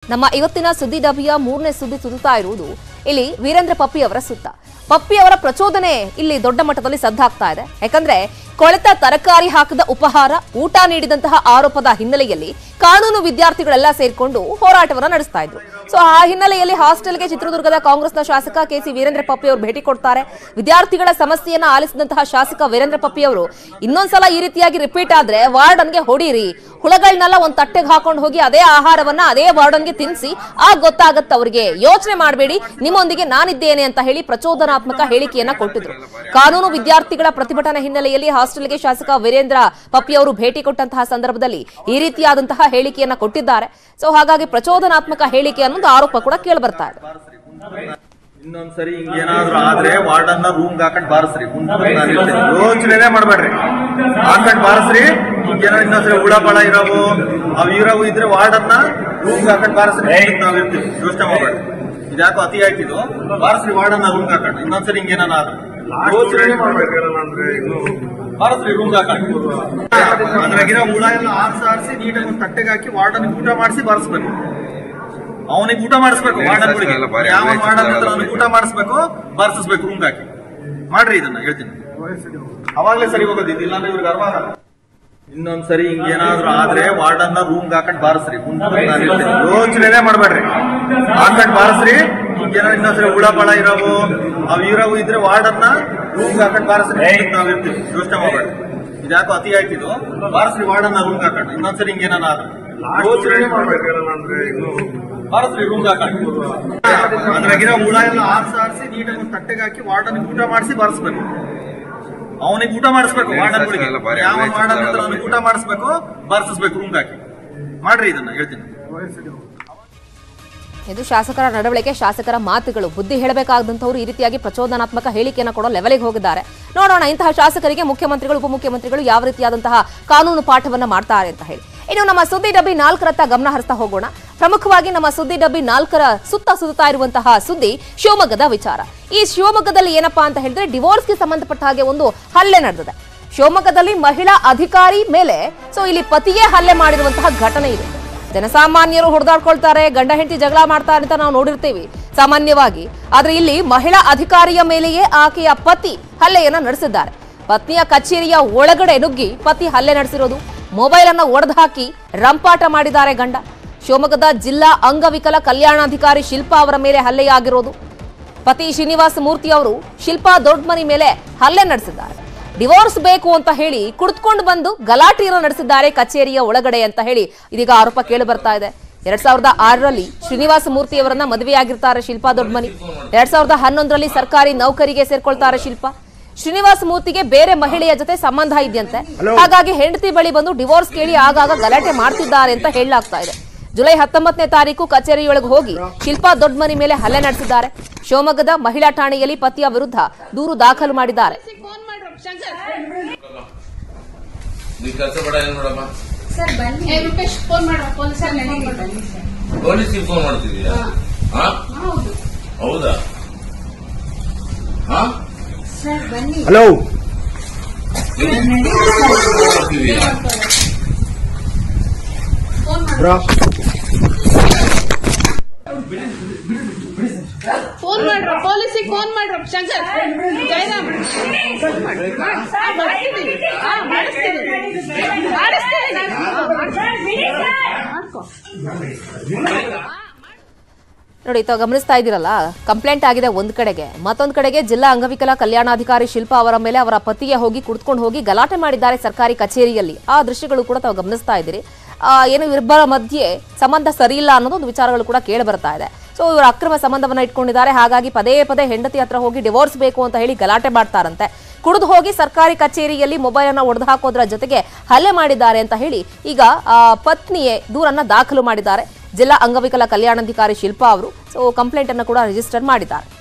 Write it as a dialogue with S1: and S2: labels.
S1: ನಮ್ಮ ಇವತ್ತಿನ ಸುದ್ದಿ ಡಬ್ಬಿಯ ಮೂರನೇ ಸುದ್ದಿ ಸುದುತ್ತಾ ಇರುವುದು ಇಲ್ಲಿ ವೀರೇಂದ್ರ ಪಪ್ಪಿ ಅವರ ಸುತ್ತ ಪಪ್ಪಿ ಅವರ ಪ್ರಚೋದನೆ ಇಲ್ಲಿ ದೊಡ್ಡ ಮಟ್ಟದಲ್ಲಿ ಸದ್ದಾಗ್ತಾ ಇದೆ ಯಾಕಂದ್ರೆ ಕೊಳೆತ ತರಕಾರಿ ಹಾಕದ ಉಪಹಾರ ಊಟ ನೀಡಿದಂತಹ ಆರೋಪದ ಹಿನ್ನೆಲೆಯಲ್ಲಿ ಕಾನೂನು ವಿದ್ಯಾರ್ಥಿಗಳೆಲ್ಲ ಸೇರ್ಕೊಂಡು ಹೋರಾಟವನ್ನ ನಡೆಸ್ತಾ ಇದ್ರು ಸೊ ಆ ಹಿನ್ನೆಲೆಯಲ್ಲಿ ಹಾಸ್ಟೆಲ್ಗೆ ಚಿತ್ರದುರ್ಗದ ಕಾಂಗ್ರೆಸ್ನ ಶಾಸಕ ಕೆಸಿ ವೀರೇಂದ್ರ ಪಪ್ಪಿ ಅವರು ಭೇಟಿ ಕೊಡ್ತಾರೆ ವಿದ್ಯಾರ್ಥಿಗಳ ಸಮಸ್ಯೆಯನ್ನ ಆಲಿಸಿದಂತಹ ಶಾಸಕ ವೀರೇಂದ್ರ ಪಪ್ಪಿ ಅವರು ಇನ್ನೊಂದ್ಸಲ ಈ ರೀತಿಯಾಗಿ ರಿಪೀಟ್ ಆದ್ರೆ ವಾರ್ಡನ್ಗೆ ಹೊಡೀರಿ ಹುಳಗಳನ್ನೆಲ್ಲ ಒಂದ್ ತಟ್ಟೆಗೆ ಹಾಕೊಂಡು ಹೋಗಿ ಅದೇ ಆಹಾರವನ್ನ ಅದೇ ವಾರ್ಡನ್ಗೆ ತಿನ್ಸಿ ಆಗ ಗೊತ್ತಾಗತ್ತೆ ಅವರಿಗೆ ಯೋಚನೆ ಮಾಡಬೇಡಿ ನಿಮ್ಮೊಂದಿಗೆ ನಾನಿದ್ದೇನೆ ಅಂತ ಹೇಳಿ ಪ್ರಚೋದನಾತ್ಮಕ ಹೇಳಿಕೆಯನ್ನ ಕೊಟ್ಟಿದ್ರು ಕಾನೂನು ವಿದ್ಯಾರ್ಥಿಗಳ ಪ್ರತಿಭಟನೆ ಹಿನ್ನೆಲೆಯಲ್ಲಿ ಹಾಸ್ಟೆಲ್ಗೆ ಶಾಸಕ ವೀರೇಂದ್ರ ಪಪ್ಪಿ ಅವರು ಭೇಟಿ ಕೊಟ್ಟಂತಹ ಸಂದರ್ಭದಲ್ಲಿ ಈ ರೀತಿಯಾದಂತಹ ಹೇಳಿಕೆಯನ್ನ ಕೊಟ್ಟಿದ್ದಾರೆ ಸೊ ಹಾಗಾಗಿ ಪ್ರಚೋದನಾತ್ಮಕ ಹೇಳಿಕೆ ಅನ್ನೋದು ಆರೋಪ ಕೂಡ ಕೇಳಿ ಬರ್ತಾ ಇದೆ
S2: ಇನ್ನೊಂದ್ಸರಿ ಹಿಂಗೇನಾದ್ರೂ ಆದ್ರೆ ವಾರ್ಡನ್ನ ರೂಮ್ ಹಾಕೊಂಡ್ ಬಾರಸ್ರಿ ಮುಂದೆ ನಾನ್ ಹೇಳ್ತೀನಿ. ಯೋಚನೆನೇ ಮಾಡ್ಬೇಡ್ರಿ ಹಾಕೊಂಡ್ ಬಾರಸ್ರಿ ಹಿಂಗೇನೋ ಇನ್ನೊಂದ್ಸರಿ ಹುಳ ಬಳ ಇರವು ಅವ್ ಇರವು ಇದ್ರೆ ವಾರ್ಡನ್ನ ರೂಮ್ ಹಾಕೊಂಡ್ ಬಾರಸ್ರಿ ಮುಂದಕ್ ನಾವ್ ಇರ್ತೀವಿ ಯೋಚನೆ ಮಾಡ್ಬೇಡ್ರಿ ಇದ್ಯಾಕೋ ಅತಿ ಆಯ್ತಿದು ಬಾರಸ್ರಿ ವಾರ್ಡನ್ನ ರೂಮ್ ಹಾಕೊಂಡು ಇನ್ನೊಂದ್ಸರಿ ಹಿಂಗೇನಾನ ಆದ್ರೆ ಯೋಚನೆ ಮಾಡ್ಬೇಡ್ರಿ ಬಾರಸ್ರಿ ರೂಮ್ ಹಾಕೊಂಡು ಅದ್ರಾಗಿರೋ ಹುಳ ಎಲ್ಲ ಆರ್ಸಿ ಆರ್ಸಿ ನೀಟಾಗಿ ಒಂದು ತಟ್ಟೆಗೆ ಹಾಕಿ ವಾರ್ಡನ್ ಊಟ ಮಾಡಿಸಿ ಬಾರಿಸ್ಬೇಕು ಅವನಿಗೆ ಊಟ ಮಾಡಿಸ್ಬೇಕು ವಾರ್ಡನ್ಗಳಿಗೆ ಯಾವ ವಾರ್ಡನ್ ಹತ್ರ ಅವ್ನಿಗೆ ಊಟ ಮಾಡಿಸ್ಬೇಕು ಬರ್ಸಿಸ್ಬೇಕು ರೂಮ್ ಹಾಕಿ ಮಾಡ್ರಿ ಇದನ್ನ ಹೇಳ್ತೀನಿ ಅವಾಗ್ಲೇ ಸರಿ ಹೋಗೋದು ಇದು ಇಲ್ಲಾಂದ್ರೆ ಇವ್ರಿಗೆ ಅರ್ವ ಆಗಲ್ಲ ಇನ್ನೊಂದ್ಸರಿ ಹಿಂಗೇನಾದ್ರೂ ಆದ್ರೆ ವಾರ್ಡನ್ನ ರೂಮ್ ಹಾಕೊಂಡ್ ಬಾರಸ್ರಿ ಮುಂದೆ ನಾನ್ ಹೇಳ್ತೀನಿ. ಯೋಚನೆನೇ ಮಾಡ್ಬೇಡ್ರಿ ಹಾಕೊಂಡ್ ಬಾರಸ್ರಿ ಹಿಂಗೇನೋ ಇನ್ನೊಂದ್ಸರಿ ಹುಳ ಬಳ ಇರವು ಅವ್ ಇರವು ಇದ್ರೆ ವಾರ್ಡನ್ನ ರೂಮ್ ಹಾಕೊಂಡ್ ಬಾರಸ್ರಿ ಮುಂದಕ್ ನಾವ್ ಇರ್ತೀವಿ ಯೋಚನೆ ಮಾಡ್ಬೇಡ್ರಿ ಇದ್ಯಾಕೋ ಅತಿ ಆಯ್ತಿದು ಬಾರಸ್ರಿ ವಾರ್ಡನ್ನ ರೂಮ್ ಹಾಕೊಂಡು ಇನ್ನೊಂದ್ಸರಿ ಹಿಂಗೇನಾನ ಆದ್ರೆ ಯೋಚನೆ ಮಾಡ್ಬೇಡ್ರಿ ಬಾರಸ್ರಿ ರೂಮ್ ಹಾಕೊಂಡು ಅದ್ರಾಗಿರೋ ಹುಳ ಎಲ್ಲ ಆರ್ಸಿ ಆರ್ಸಿ ನೀಟಾಗಿ ಒಂದು ತಟ್ಟೆಗೆ ಹಾಕಿ ವಾರ್ಡನ್ ಊಟ ಮಾಡಿಸಿ ಬಾರಿಸ್ಬೇಕು ಅವನಿಗೆ ಊಟ ಮಾಡಿಸ್ಬೇಕು ವಾರ್ಡನ್ಗಳಿಗೆ ಯಾವ ವಾರ್ಡನ್ ಹತ್ರ ಅವ್ನಿಗೆ ಊಟ ಮಾಡಿಸ್ಬೇಕು ಬರ್ಸಿಸ್ಬೇಕು ರೂಮ್ ಹಾಕಿ ಮಾಡ್ರಿ ಇದನ್ನ ಹೇಳ್ತೀನಿ
S1: ಇದು ಶಾಸಕರ ನಡವಳಿಕೆ ಶಾಸಕರ ಮಾತುಗಳು ಬುದ್ಧಿ ಹೇಳಬೇಕಾದಂತವರು ಈ ರೀತಿಯಾಗಿ ಪ್ರಚೋದನಾತ್ಮಕ ಹೇಳಿಕೆಯನ್ನು ಕೊಡೋ ಲೆವೆಲ್ಗೆ ಹೋಗಿದ್ದಾರೆ ನೋಡೋಣ ಇಂತಹ ಶಾಸಕರಿಗೆ ಮುಖ್ಯಮಂತ್ರಿಗಳು ಉಪಮುಖ್ಯಮಂತ್ರಿಗಳು ಯಾವ ರೀತಿಯಾದಂತಹ ಕಾನೂನು ಪಾಠವನ್ನ ಮಾಡ್ತಾರೆ ಅಂತ ಹೇಳಿ ಇನ್ನು ನಮ್ಮ ಸುದ್ದಿ ಡಬ್ಬಿ ನಾಲ್ಕರತ್ತ ಗಮನ ಹರಿಸ್ತಾ ಹೋಗೋಣ ಪ್ರಮುಖವಾಗಿ ನಮ್ಮ ಸುದ್ದಿ ಡಬ್ಬಿ ನಾಲ್ಕರ ಸುತ್ತ ಸುತ್ತಾ ಇರುವಂತಹ ಸುದ್ದಿ ಶಿವಮೊಗ್ಗದ ವಿಚಾರ ಈ ಶಿವಮೊಗ್ಗದಲ್ಲಿ ಏನಪ್ಪಾ ಅಂತ ಹೇಳಿದ್ರೆ ಡಿವೋರ್ಸ್ಗೆ ಸಂಬಂಧಪಟ್ಟ ಹಾಗೆ ಒಂದು ಹಲ್ಲೆ ನಡೆದಿದೆ ಶಿವಮೊಗ್ಗದಲ್ಲಿ ಮಹಿಳಾ ಅಧಿಕಾರಿ ಮೇಲೆ ಸೊ ಇಲ್ಲಿ ಪತಿಯೇ ಹಲ್ಲೆ ಮಾಡಿರುವಂತಹ ಘಟನೆ ಇದೆ ಜನಸಾಮಾನ್ಯರು ಹೊಡೆದಾಡ್ಕೊಳ್ತಾರೆ ಗಂಡ ಹೆಂಡತಿ ಜಗಳ ಮಾಡ್ತಾರೆ ಅಂತ ನಾವು ನೋಡಿರ್ತೀವಿ ಸಾಮಾನ್ಯವಾಗಿ ಆದ್ರೆ ಇಲ್ಲಿ ಮಹಿಳಾ ಅಧಿಕಾರಿಯ ಮೇಲೆಯೇ ಆಕೆಯ ಪತಿ ಹಲ್ಲೆಯನ್ನ ನಡೆಸಿದ್ದಾರೆ ಪತ್ನಿಯ ಕಚೇರಿಯ ಒಳಗಡೆ ನುಗ್ಗಿ ಪತಿ ಹಲ್ಲೆ ನಡೆಸಿರೋದು ಮೊಬೈಲ್ ಅನ್ನ ಒಡೆದು ಹಾಕಿ ರಂಪಾಟ ಮಾಡಿದ್ದಾರೆ ಗಂಡ ಶಿವಮೊಗ್ಗದ ಜಿಲ್ಲಾ ಅಂಗವಿಕಲ ಕಲ್ಯಾಣಾಧಿಕಾರಿ ಶಿಲ್ಪಾ ಅವರ ಮೇಲೆ ಹಲ್ಲೆಯಾಗಿರೋದು ಪತಿ ಶ್ರೀನಿವಾಸ ಮೂರ್ತಿ ಅವರು ಶಿಲ್ಪಾ ದೊಡ್ಡಮನಿ ಮೇಲೆ ಹಲ್ಲೆ ನಡೆಸಿದ್ದಾರೆ ಡಿವೋರ್ಸ್ ಬೇಕು ಅಂತ ಹೇಳಿ ಕುಳಿತುಕೊಂಡು ಬಂದು ಗಲಾಟೆಯನ್ನು ನಡೆಸಿದ್ದಾರೆ ಕಚೇರಿಯ ಒಳಗಡೆ ಅಂತ ಹೇಳಿ ಇದೀಗ ಆರೋಪ ಕೇಳಿ ಬರ್ತಾ ಇದೆ ಎರಡ್ ಸಾವಿರದ ಆರರಲ್ಲಿ ಶ್ರೀನಿವಾಸ ಮೂರ್ತಿ ಅವರನ್ನ ಮದುವೆಯಾಗಿರ್ತಾರೆ ಶಿಲ್ಪಾ ದೊಡ್ಡಮನಿ ಎರಡ್ ಸಾವಿರದ ಹನ್ನೊಂದರಲ್ಲಿ ಸರ್ಕಾರಿ ನೌಕರಿಗೆ ಸೇರ್ಕೊಳ್ತಾರೆ ಶಿಲ್ಪಾ ಶ್ರೀನಿವಾಸ ಮೂರ್ತಿಗೆ ಬೇರೆ ಮಹಿಳೆಯ ಜೊತೆ ಸಂಬಂಧ ಇದೆಯಂತೆ ಹಾಗಾಗಿ ಹೆಂಡತಿ ಬಳಿ ಬಂದು ಡಿವೋರ್ಸ್ ಕೇಳಿ ಆಗಾಗ ಗಲಾಟೆ ಮಾಡ್ತಿದ್ದಾರೆ ಅಂತ ಹೇಳಲಾಗ್ತಾ ಇದೆ ಜುಲೈ ಹತ್ತೊಂಬತ್ತನೇ ತಾರೀಕು ಕಚೇರಿಯೊಳಗೆ ಹೋಗಿ ಶಿಲ್ಪಾ ದೊಡ್ಡಮನಿ ಮೇಲೆ ಹಲ್ಲೆ ನಡೆಸಿದ್ದಾರೆ ಶಿವಮೊಗ್ಗದ ಮಹಿಳಾ ಠಾಣೆಯಲ್ಲಿ ಪತಿಯ ವಿರುದ್ಧ ದೂರು ದಾಖಲು ಮಾಡಿದ್ದಾರೆ
S3: ಫೋನ್ ಮಾಡ್ರು ಶಂಕರ್
S4: ನೀ ಕೆಲಸ ಬೇಡ ಏನ್ ನೋಡಮ್ಮ
S3: ಸರ್ ಬನ್ನಿ ಏ ರೂಪೇಶ್ ಫೋನ್ ಮಾಡ್ರು ಪೊಲೀಸ್ ಫೋನ್ ಮಾಡ್ರು
S4: ಪೊಲೀಸಿಗೆ ಫೋನ್ ಮಾಡ್ತಿದೀಯಾ ಹಾ
S3: ಹೌದು
S4: ಹೌದಾ ಹಾ
S3: ಸರ್ ಬನ್ನಿ
S5: ಹಲೋ
S4: ಮಾಡ್ತಿದೀಯಾ
S3: ಫೋನ್ ಮಾಡ್ರು
S5: ಬ್ರೋ
S3: ಫೋನ್ ಮಾಡ್ರು ಪೊಲೀಸಿಗೆ ಫೋನ್ ಮಾಡ್ರು ಶಂಕರ್ ಜಯರಾಮ್ ಫೋನ್ ಮಾಡ್ರು ಹಾ, ಮಾಡಿಸ್ತೀನಿ ಹಾ ಮಾಡಿಸ್ತೀನಿ ಮಾಡಿಸ್ತೀನಿ ಮಾಡ್ಕೊ
S1: ನೋಡಿ ತಾವು ಗಮನಿಸ್ತಾ ಇದ್ದೀರಲ್ಲ ಕಂಪ್ಲೇಂಟ್ ಆಗಿದೆ ಒಂದ್ ಕಡೆಗೆ ಮತ್ತೊಂದ್ ಕಡೆಗೆ ಜಿಲ್ಲಾ ಅಂಗವಿಕಲ ಕಲ್ಯಾಣಾಧಿಕಾರಿ ಶಿಲ್ಪಾ ಅವರ ಮೇಲೆ ಅವರ ಪತಿಗೆ ಹೋಗಿ ಕುಳಿತುಕೊಂಡು ಹೋಗಿ ಗಲಾಟೆ ಮಾಡಿದ್ದಾರೆ ಸರ್ಕಾರಿ ಕಚೇರಿಯಲ್ಲಿ ಆ ದೃಶ್ಯಗಳು ಕೂಡ ತಾವು ಗಮನಿಸ್ತಾ ಇದ್ದೀರಿ ಆ, ಏನು ಇಬ್ಬರ ಮಧ್ಯೆ ಸಂಬಂಧ ಸರಿ ಇಲ್ಲ ಅನ್ನೋದು ಒಂದು ವಿಚಾರಗಳು ಕೂಡ ಕೇಳಿ ಬರ್ತಾ ಇದೆ ಸೊ ಇವರು ಅಕ್ರಮ ಸಂಬಂಧವನ್ನ ಇಟ್ಕೊಂಡಿದ್ದಾರೆ ಹಾಗಾಗಿ ಪದೇ ಪದೇ ಹೆಂಡತಿ ಹತ್ರ ಹೋಗಿ ಡಿವೋರ್ಸ್ ಬೇಕು ಅಂತ ಹೇಳಿ ಗಲಾಟೆ ಮಾಡ್ತಾರಂತೆ ಕುಡಿದು ಹೋಗಿ ಸರ್ಕಾರಿ ಕಚೇರಿಯಲ್ಲಿ ಮೊಬೈಲ್ ಅನ್ನ ಒಡೆದು ಹಾಕೋದ್ರ ಜೊತೆಗೆ ಹಲ್ಲೆ ಮಾಡಿದ್ದಾರೆ ಅಂತ ಹೇಳಿ ಈಗ ಆ, ಪತ್ನಿಯೇ ದೂರನ್ನ ದಾಖಲು ಮಾಡಿದ್ದಾರೆ ಜಿಲ್ಲಾ ಅಂಗವಿಕಲ ಕಲ್ಯಾಣಾಧಿಕಾರಿ ಶಿಲ್ಪಾ ಅವರು ಸೊ ಕಂಪ್ಲೇಂಟ್ ಅನ್ನು ಕೂಡ ರಿಜಿಸ್ಟರ್ ಮಾಡಿದ್ದಾರೆ